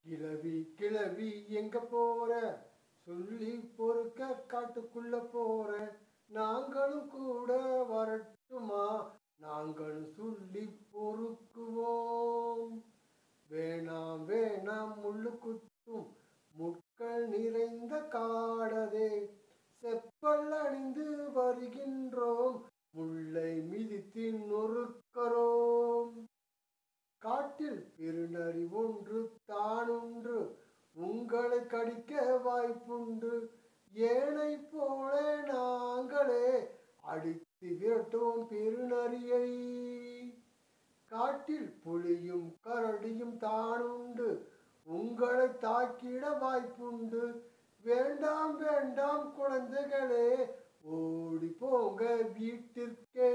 கிளவி கிளவி எங்க போற சொல்லி பொறுக்க காட்டுக்குள்ள போற நாங்களும் கூட வரட்டுமா நாங்களும் சொல்லி பொறுக்குவோம் வேணாம் வேணாம் முள்ளு குத்தும் முட்கள் நிறைந்த காடதே செப்பல் அணிந்து வருகின்றோம் முல்லை மிதித்து நொறுக்கிறோம் காட்டில் பெருநரி ஒன்று தானுண்டு உங்களை கடிக்க வாய்ப்புண்டு ஏனை போல நாங்களே அடித்து விரட்டுவோம் பெருநரியை காட்டில் புலியும் கரடியும் தானுண்டு உங்களை தாக்கிட வாய்ப்புண்டு வேண்டாம் வேண்டாம் குழந்தைகளே ஓடி போங்க வீட்டிற்கே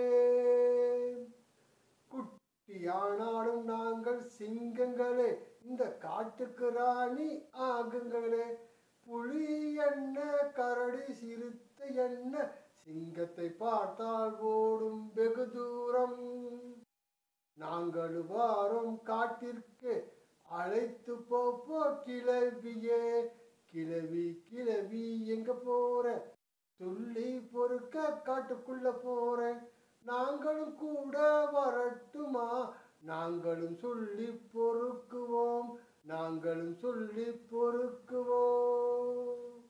குட்டியானாலும் நாங்கள் சிங்கங்களே இந்த காட்டுக்கு ராணி ஆகுங்களே புலி என்ன கரடி சிறுத்தை என்ன சிங்கத்தை பார்த்தால் ஓடும் வெகு தூரம் நாங்கள் வாரோம் காட்டிற்கு அழைத்து போப்போ கிளவியே கிளவி கிளவி எங்க போற துள்ளி பொறுக்க காட்டுக்குள்ள போறேன் நாங்களும் கூட வரட்டுமா நாங்களும் சொல்லி பொறுக்குவோம் நாங்களும் சொல்லி பொறுக்குவோம்